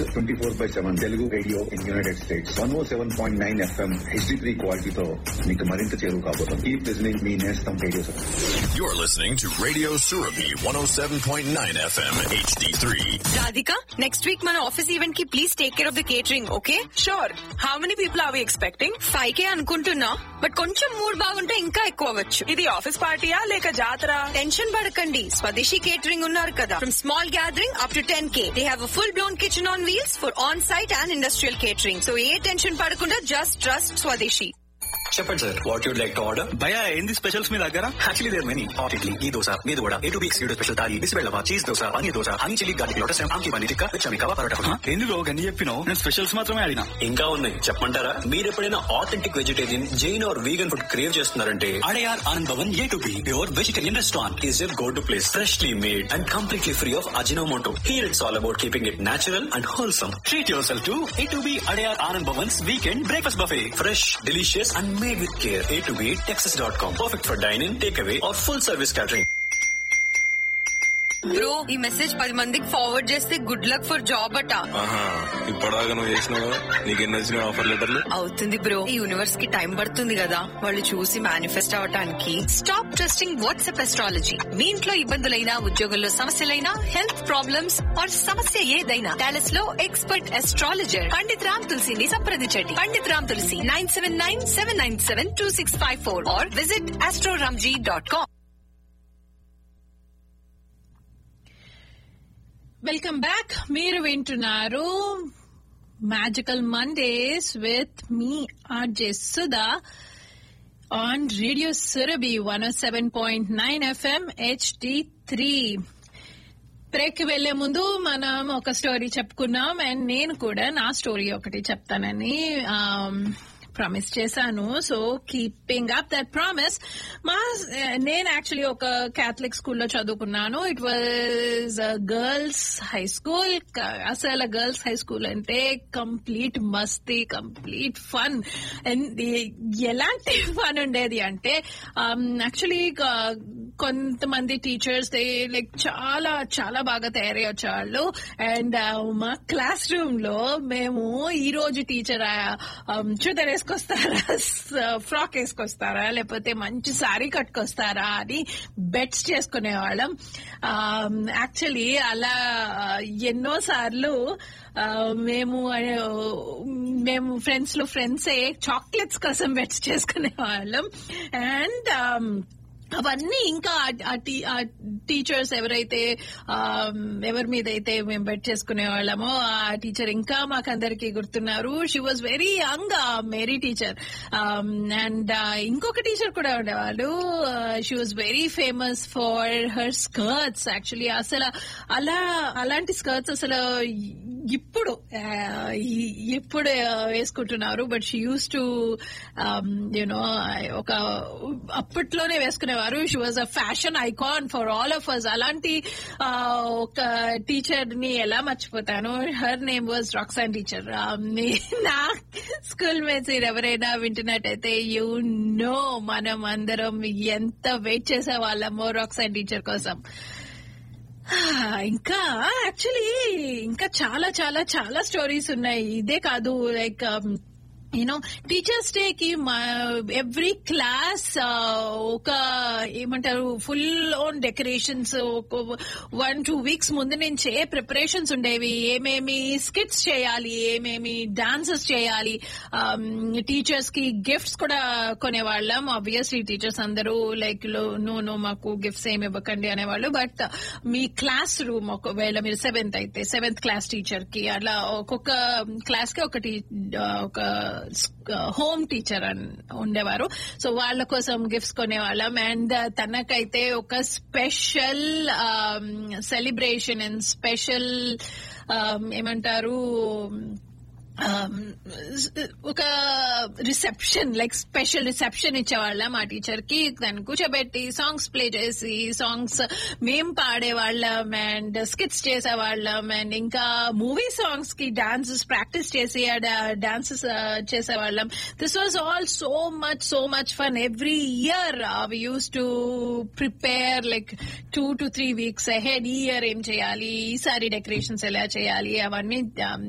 Twenty four by seven Telugu radio in United States one o seven point nine F M H D three క్వాలిటీతో మీకు మరింత చేరువు కాబోతుంది ఈ లిజనింగ్ మీ నేస్తం radio You're listening to Radio Surabi 107.9 FM HD3. Radhika, next week మన office event కి please take care of the catering okay sure how many people are we expecting five K అనుకుంటున్నా బట్ కొంచెం mood బాగుంటే ఇంకా ఎక్కువ అవ్వచ్చు ఇది office పార్టీయా లేక జాతర టెన్షన్ పడకండి స్వదేశీ కేటరింగ్ ఉన్నారు కదా from small gathering up to ten K they have full blown kitchen on wheels for on site and industrial catering so ఏ టెన్షన్ పడకుండా జస్ట్ ట్రస్ట్ స్వదేశీ చెప్పండి sir what you'd like to order భయ ఏంది specials మీ దగ్గర actually there many hot idli ఈ దోశ మీద కూడా ఏ టూ వీక్స్ యూడో స్పెషల్ తాలి బిస్బెల్లవా cheese dosa paneer dosa honey chilli garlic lotus ఆమ్కి పన్నీర్ టిక్కా విచమి కవా పరోటా హ? ఏంది బ్రో గన్ని చెప్పినావు నేను స్పెషల్స్ మాత్రమే అడిగినా ఇంకా ఉన్నాయి చెప్పమంటారా మీరు ఎప్పుడైనా authentic vegetarian Jain or vegan food crave చేస్తున్నారంటే Adyar Anand Bhavan A two B pure vegetarian restaurant is your go to place freshly made and completely free of Ajinomoto here it's all about keeping it natural and wholesome treat yourself to A two B Adyar Anand Bhavans weekend breakfast buffet fresh delicious and made with care A two B Texas dot com perfect for dyne in take away or full service catering bro ఈ message పది మందికి forward చేస్తే good luck for job అట ఆహా ఇప్పటిదాకా నువ్వు చేసినావు నీకు ఎన్ని వచ్చినాయి ఆఫర్ లెటర్లు అవుతుంది బ్రో ఈ యూనివర్స్ కి టైం పడుతుంది కదా వాళ్ళు చూసి మేనిఫెస్ట్ అవటానికి స్టాప్ ట్రస్టింగ్ వాట్సాప్ ఎస్ట్రాలజీ మీ ఇంట్లో ఇబ్బందులైనా ఉద్యోగంలో సమస్యలైనా హెల్త్ ప్రాబ్లమ్స్ ఆర్ సమస్య ఏదైనా డాలస్ లో ఎక్స్పర్ట్ ఎస్ట్రాలజర్ పండిత్ రామ్ తులసిని సంప్రదించండి Pandit Ram Tulasi nine seven nine seven nine seven two six five four or visit అస్ట్రోరామ్జీ డాట్ కామ్ వెల్కమ్ బ్యాక్ మీరు వింటున్నారు మ్యాజికల్ మండేస్ విత్ మీ R J Sudha on radio Surabhi one seven point nine F M H D three break వెళ్లే ముందు మనం ఒక స్టోరీ చెప్పుకున్నాం and నేను కూడా నా స్టోరీ ఒకటి చెప్తానని ప్రామిస్ చేశాను so keeping up that promise మా నేను యాక్చువల్లీ ఒక క్యాథలిక్ స్కూల్లో చదువుకున్నాను it was girls high school అసలు గర్ల్స్ హై స్కూల్ అంటే కంప్లీట్ మస్తీ కంప్లీట్ ఫన్ అండ్ ఎలాంటి ఫన్ ఉండేది అంటే యాక్చువల్లీ కొంతమంది టీచర్స్ లైక్ చాలా చాలా బాగా తయారై వచ్చేవాళ్ళు అండ్ మా క్లాస్ రూమ్ లో మేము ఈ రోజు టీచర్ చూదర్ వేసుకొస్తారా ఫ్రాక్ వేసుకొస్తారా లేకపోతే మంచి సారీ కట్టుకొస్తారా అని బెట్స్ చేసుకునే వాళ్ళం యాక్చువల్లీ అలా ఎన్నో సార్లు మేము మేము ఫ్రెండ్స్ లో ఫ్రెండ్సే చాక్లెట్స్ కోసం బెట్స్ చేసుకునే వాళ్ళం అండ్ అవన్నీ ఇంకా ఆ టీచర్స్ ఎవరైతే ఎవరి మీద అయితే మేము బెట్ చేసుకునే వాళ్ళమో ఆ టీచర్ ఇంకా మాకందరికి గుర్తున్నారు she was very young Mary teacher and ఇంకొక టీచర్ కూడా ఉండేవాళ్ళు she was very famous for her skirts actually అసలు అలా అలాంటి స్కర్ట్స్ అసలు ఇప్పుడు ఇప్పుడు వేసుకుంటున్నారు but she used to you know ఒక అప్పట్లోనే వేసుకునేవారు she was a fashion icon for all of us అలాంటి ఒక టీచర్ ని ఎలా మర్చిపోతాను her name was Roxanne teacher నా స్కూల్ మేట్స్ ఎవరైనా వింటున్నట్టయితే యూ నో మనం అందరం ఎంత వెయిట్ చేసే వాళ్ళమో రాక్సాన్ టీచర్ కోసం ఇంకా యాక్చువల్లీ ఇంకా చాలా చాలా చాలా స్టోరీస్ ఉన్నాయి ఇదే కాదు లైక్ యూనో టీచర్స్ డే కి ఎవ్రీ క్లాస్ ఒక ఏమంటారు full own decorations one two weeks ముందు నుంచే ప్రిపరేషన్స్ ఉండేవి ఏమేమి స్కిట్స్ చేయాలి ఏమేమి డాన్సెస్ చేయాలి టీచర్స్ కి గిఫ్ట్స్ కూడా కొనేవాళ్ళం ఆబ్వియస్లీ టీచర్స్ అందరూ లైక్ నో నో మాకు గిఫ్ట్స్ ఏమి ఇవ్వకండి అనేవాళ్ళు బట్ మీ క్లాస్ రూమ్ ఒకవేళ మీరు సెవెంత్ అయితే సెవెంత్ క్లాస్ టీచర్ కి అలా ఒక్కొక్క క్లాస్ కి ఒక ఒక హోమ్ టీచర్ అని ఉండేవారు సో వాళ్ళ కోసం గిఫ్ట్స్ కొనేవాళ్ళం అండ్ తనకైతే ఒక స్పెషల్ సెలిబ్రేషన్ అండ్ స్పెషల్ ఏమంటారు ఒక రిసెప్షన్ లైక్ స్పెషల్ రిసెప్షన్ ఇచ్చేవాళ్ళం ఆ టీచర్ కి దాన్ని కూర్చోబెట్టి సాంగ్స్ ప్లే చేసి సాంగ్స్ మేం పాడేవాళ్ళం అండ్ స్కిట్స్ చేసేవాళ్ళం అండ్ ఇంకా మూవీ సాంగ్స్ కి డాన్సెస్ ప్రాక్టీస్ చేసి ఆ డాన్సెస్ చేసేవాళ్ళం this was all so much so much fun every year we use to prepare like two to three weeks head ఈ ఇయర్ ఏం చేయాలి ఈసారి డెకరేషన్స్ ఎలా చేయాలి అవన్నీ